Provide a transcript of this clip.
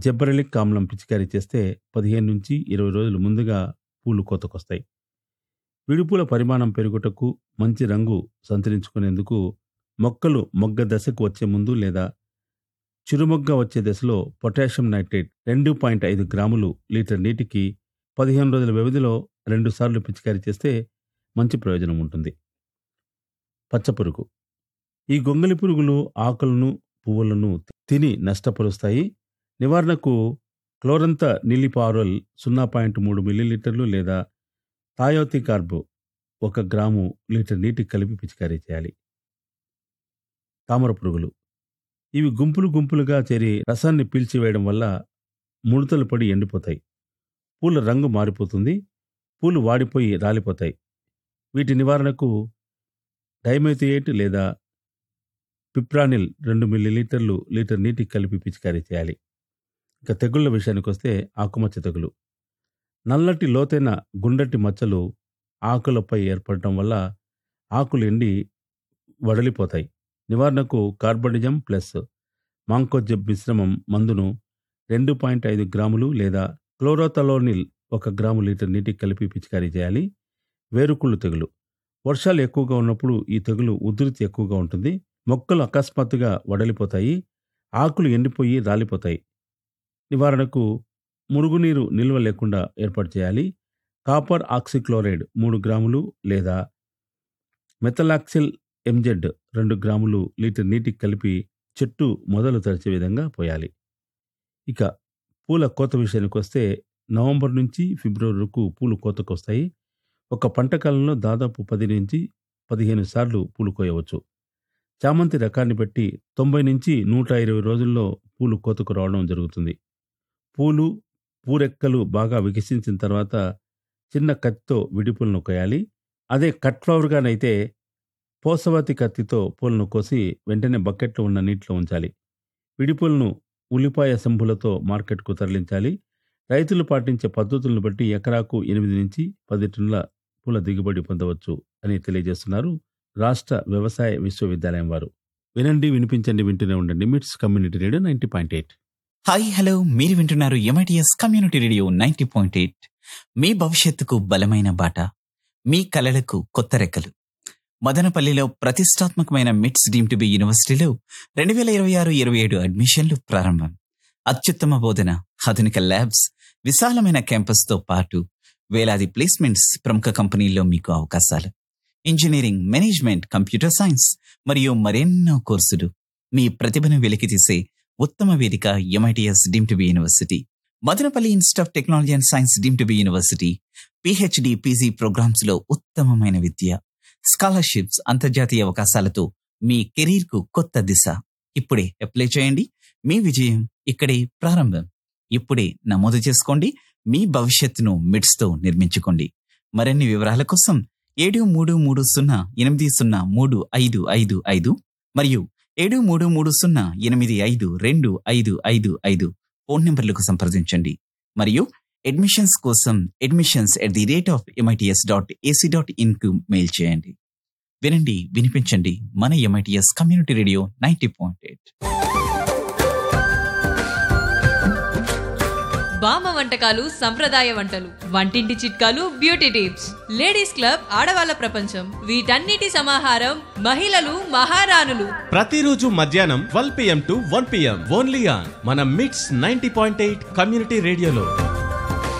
జెబ్బరెలిక్ ఆమ్లం పిచికారీ చేస్తే పదిహేను నుంచి ఇరవై రోజులు ముందుగా పూలు కోతకొస్తాయి విడిపూల పరిమాణం పెరుగుటకు మంచి రంగు సంతరించుకునేందుకు మొక్కలు మొగ్గ దశకు వచ్చే ముందు లేదా చిరుమొగ్గ వచ్చే దశలో పొటాషియం నైట్రేట్ రెండు పాయింట్ ఐదు గ్రాములు లీటర్ నీటికి పదిహేను రోజుల వ్యవధిలో రెండుసార్లు పిచికారీ చేస్తే మంచి ప్రయోజనం ఉంటుంది పచ్చపురుగు ఈ గొంగలి పురుగులు ఆకులను పువ్వులను తిని నష్టపరుస్తాయి నివారణకు క్లోరంత నిలిపారోల్ సున్నా పాయింట్ మూడు మిల్లీలీటర్లు లేదా థాయోతి కార్బు ఒక గ్రాము లీటర్ నీటికి కలిపి పిచికారీ చేయాలి తామర పురుగులు ఇవి గుంపులు గుంపులుగా చేరి రసాన్ని పీల్చివేయడం వల్ల ముడతలు పడి ఎండిపోతాయి పూల రంగు మారిపోతుంది పూలు వాడిపోయి రాలిపోతాయి వీటి నివారణకు డైమెథియేట్ లేదా పిప్రానిల్ రెండు మిల్లీలీటర్లు లీటర్ నీటికి కలిపి పిచికారీ చేయాలి ఇక తెగుళ్ల విషయానికి వస్తే ఆకుమచ్చ తెగులు నల్లటి లోతైన గుండటి మచ్చలు ఆకులపై ఏర్పడటం వల్ల ఆకులు ఎండి వడలిపోతాయి నివారణకు కార్బనిజం ప్లస్ మాంకోజెబ్ మిశ్రమం మందును రెండు పాయింట్ ఐదు గ్రాములు లేదా క్లోరోథలోనిల్ ఒక గ్రాము లీటర్ నీటికి కలిపి పిచికారీ చేయాలి వేరుకుళ్ళు తెగులు వర్షాలు ఎక్కువగా ఉన్నప్పుడు ఈ తెగులు ఉధృతి ఎక్కువగా ఉంటుంది మొక్కలు అకస్మాత్తుగా వడలిపోతాయి ఆకులు ఎండిపోయి రాలిపోతాయి నివారణకు మురుగునీరు నిల్వ లేకుండా ఏర్పాటు చేయాలి కాపర్ ఆక్సిక్లోరైడ్ మూడు గ్రాములు లేదా మెథలాక్సిల్ ఎంజెడ్ రెండు గ్రాములు లీటర్ నీటికి కలిపి చెట్టు మొదలు తడిచే విధంగా పోయాలి ఇక పూల కోత విషయానికి వస్తే నవంబర్ నుంచి ఫిబ్రవరి వరకు పూలు కోతకొస్తాయి ఒక పంట కాలంలో దాదాపు పది నుంచి పదిహేను సార్లు పూలు కోయవచ్చు చామంతి రకాన్ని బట్టి తొంభై నుంచి నూట ఇరవై రోజుల్లో పూలు కోతకు రావడం జరుగుతుంది పూలు పూరెక్కలు బాగా వికసించిన తర్వాత చిన్న కత్తితో విడిపూలను కోయాలి అదే కట్ ఫ్లవర్గానైతే పోసవతి కత్తితో పూలను కోసి వెంటనే బకెట్లో ఉన్న నీటిలో ఉంచాలి విడిపూలను ఉల్లిపాయ సంభులతో మార్కెట్కు తరలించాలి రైతులు పాటించే పద్ధతులను బట్టి ఎకరాకు ఎనిమిది నుంచి పది టన్నుల పూల దిగుబడి పొందవచ్చు అని తెలియజేస్తున్నారు రాష్ట్ర వ్యవసాయ విశ్వవిద్యాలయం వారు వినండి వినిపించండి వింటూనే ఉండండి MITS community radio ninety point eight hi hello మీరు వింటున్నారు MITS community radio ninety point eight మీ భవిష్యత్తుకు బలమైన బాట మీ కలలకు కొత్త రెక్కలు మదనపల్లిలో ప్రతిష్టాత్మకమైన మిట్స్ డీమ్ టు బి యూనివర్సిటీలో రెండు వేల ఇరవై ఆరు ఇరవై ఏడు అడ్మిషన్లు ప్రారంభం అత్యుత్తమ బోధన ఆధునిక ల్యాబ్స్ విశాలమైన క్యాంపస్ తో పాటు వేలాది ప్లేస్మెంట్స్ ప్రముఖ కంపెనీల్లో మీకు అవకాశాలు ఇంజనీరింగ్ మేనేజ్మెంట్ కంప్యూటర్ సైన్స్ మరియు మరెన్నో కోర్సులు మీ ప్రతిభను వెలికితీసే ఉత్తమ వేదిక MITS deem to be university Madanapalle institute of technology and science deem to be university PhD PG programmes లో ఉత్తమమైన విద్య స్కాలర్షిప్స్ అంతర్జాతీయ అవకాశాలతో మీ కెరీర్ కు కొత్త దిశ ఇప్పుడే అప్లై చేయండి మీ విజయం ఇక్కడే ప్రారంభం ఇప్పుడే నమోదు చేసుకోండి మీ భవిష్యత్తును మిడ్స్ తో నిర్మించుకోండి మరిన్ని వివరాల కోసం ఏడు మూడు మూడు సున్నా ఎనిమిది సున్నా మూడు ఐదు ఐదు ఐదు మరియు ఏడు మూడు మూడు సున్నా ఎనిమిది ఐదు రెండు ఐదు ఐదు ఐదు ఫోన్ నంబర్లకు సంప్రదించండి మరియు అడ్మిషన్స్ కోసం admissions at the rate of MITS dot AC dot in కు మెయిల్ చేయండి వినండి వినిపించండి మన MITS community radio ninety point eight బామ్మ వంటకాలు సంప్రదాయ వంటలు వంటింటి చిట్కాలు బ్యూటీ టిప్స్ లేడీస్ క్లబ్ ఆడవాళ్ళ ప్రపంచం వీటన్నిటి సమాహారం మహిళలు మహారాణులు ప్రతిరోజు మధ్యాహ్నం twelve PM to one PM only on మన MITS ninety point eight community రేడియోలో